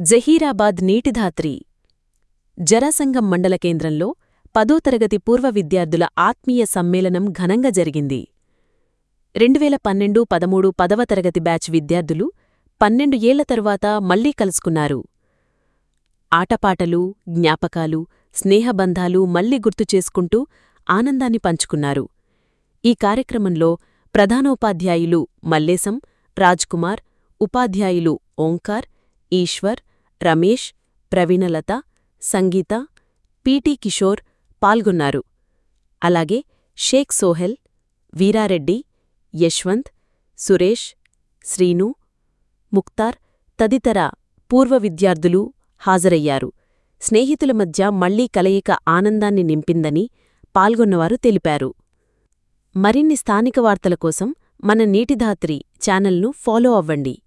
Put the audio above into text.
జహీరాబాద్ నీటిధాత్రి జరాసంగం మండల కేంద్రంలో పదో తరగతి పూర్వ విద్యార్థుల ఆత్మీయ సమ్మేళనం ఘనంగా జరిగింది రెండువేల పన్నెండు పదమూడు పదవ తరగతి బ్యాచ్ విద్యార్థులు పన్నెండు ఏళ్ల తరువాత మళ్లీ కలుసుకున్నారు ఆటపాటలు జ్ఞాపకాలు స్నేహబంధాలు మళ్లీ గుర్తుచేసుకుంటూ ఆనందాన్ని పంచుకున్నారు ఈ కార్యక్రమంలో ప్రధానోపాధ్యాయులు మల్లేశం రాజ్కుమార్ ఉపాధ్యాయులు ఓంకార్ ఈశ్వర్ రమేష్ ప్రవీణలత సంగీత పీటీ కిషోర్ పాల్గొన్నారు అలాగే షేక్ సోహెల్ వీరారెడ్డి యశ్వంత్ సురేష్ శ్రీను ముక్తార్ తదితర పూర్వ విద్యార్థులు హాజరయ్యారు స్నేహితుల మధ్య మళ్లీ కలయిక ఆనందాన్ని నింపిందని పాల్గొన్నవారు తెలిపారు మరిన్ని స్థానిక వార్తల కోసం మన నీటిధాత్రి ఛానల్ను ఫాలో అవ్వండి